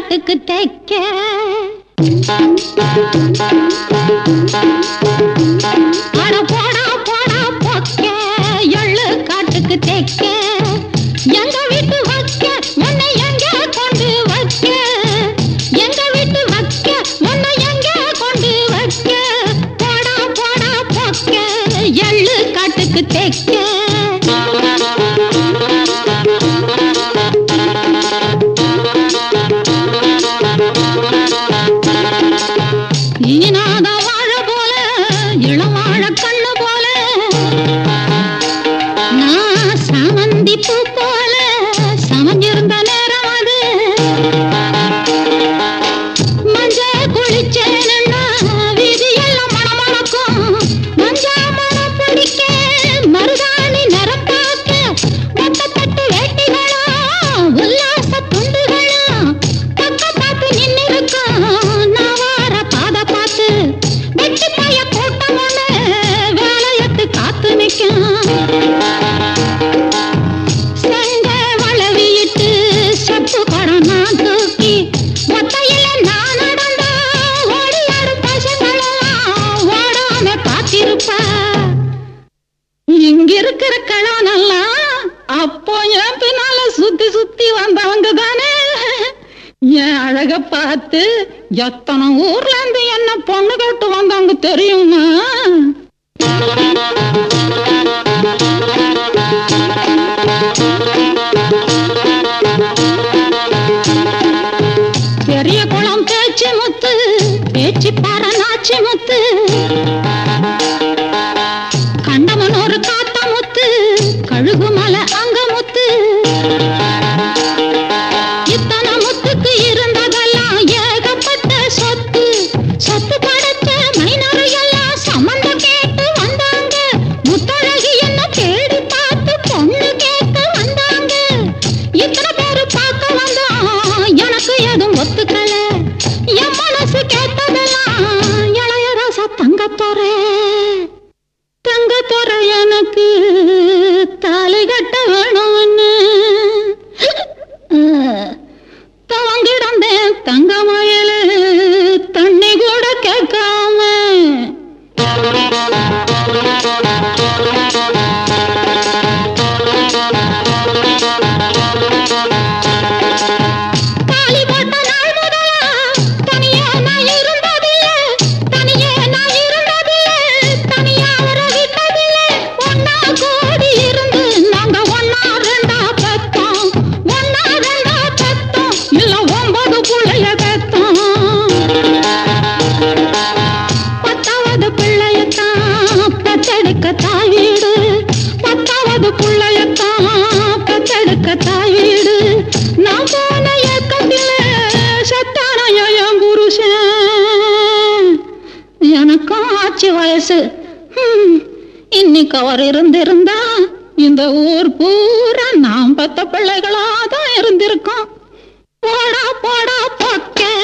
காட்டுக்கு தைக்க அட போடா போடா பொக்க எள்ளு காட்டுக்கு தைக்க எங்க வீட்டு வைக்க உன்னை எங்க கொண்டு வைக்க எங்க வீட்டு வைக்க உன்னை எங்க கொண்டு வைக்க போடா போடா பொக்க எள்ளு காட்டுக்கு தைக்க ஈனாத வாழ போல இளவாழ கண்ணு போல நான் சாமந்தி பூ போல சமஞ்சிருந்த நேரம் அது மஞ்ச குளிச்சேன்னா வீதியெல்லாம் மணமணக்கும் மஞ்சா மணம் பிடிக்க மருதாணி நிறம் பார்க்க மொத்தப்பட்டு வேட்டிகளா உல்லாச துண்டுகளா பக்க பார்த்து நின்னு இருக்கோம் நான் வார பாத பார்த்து வெட்டி பாய கூட்டம் ஒண்ணு வேலையத்து காத்து நிற்கும் செங்க வளவிட்டு செப்பு குடம் நான் தூக்கி ஒத்தையில நான் நடந்தா ஓடியாரு பசங்களெல்லாம் ஓடாம காத்திருப்பா இங்க இருக்கிற கிழவனெல்லாம் அப்போ என் பின்னால சுத்தி சுத்தி வந்தவங்க தானே என் அழக பார்த்து எத்தனை ஊர்ல இருந்து என்ன பொண்ணு கட்டு வந்தாங்க தெரியுமா பெரிய குளம் பேச்சு முத்து பேச்சு பாற நாச்சி முத்து கண்டமனூர் காத்த முத்து கழுகு மலை அங்க முத்து இத்தனை முத்துக்கு இருந்ததெல்லாம் ஏகப்பட்ட சொத்து சொத்து படைச்ச மைனரையெல்லாம் சம்மந்தம் கேட்டு வந்தாங்க முத்தழகி என்ன தேடி பார்த்து பொண்ணு கேட்க வந்தாங்க இத்தனை பேரு பார்க்க வந்தோம் எனக்கு எதுவும் ஒத்துக்கல என் மனசு கேட்டதெல்லாம் இளையராசா தங்கத்தோரே தங்கத்தோர எனக்கு தாலி கட்ட வேணும்னு தவங்கிடந்தேன் தங்க மயலு தண்ணி கூட கேட்காம தாலி போட்ட நாள் முதலா தனியா நான் இருந்ததில்லை தனியே நான் இருந்ததில்லை தனியா வர விட்டதில்லை ஒன்னா கூடி இருந்து நாங்க ஒன்னா ரெண்டா பெத்தோம் ஒன்னா ரெண்டா பெத்தோம் இல்ல ஒன்பது புள்ளைய பெத்தோம் பத்தாவது பிள்ளையத்தான் பெத்தெடுக்க தாய் வீடு பத்தாவது பிள்ளையத்தான் பெத்தெடுக்க தாய் வீடு நான் போன ஏக்கத்தில சத்தான என் புருஷன் எனக்கும் ஆச்சு வயசு ஹம், இன்னைக்கு அவர் இருந்திருந்தா இந்த ஊர் பூரா நாம் பெத்த பிள்ளைகளா தான் இருந்திருக்கோம் போடா போடா பொக்கே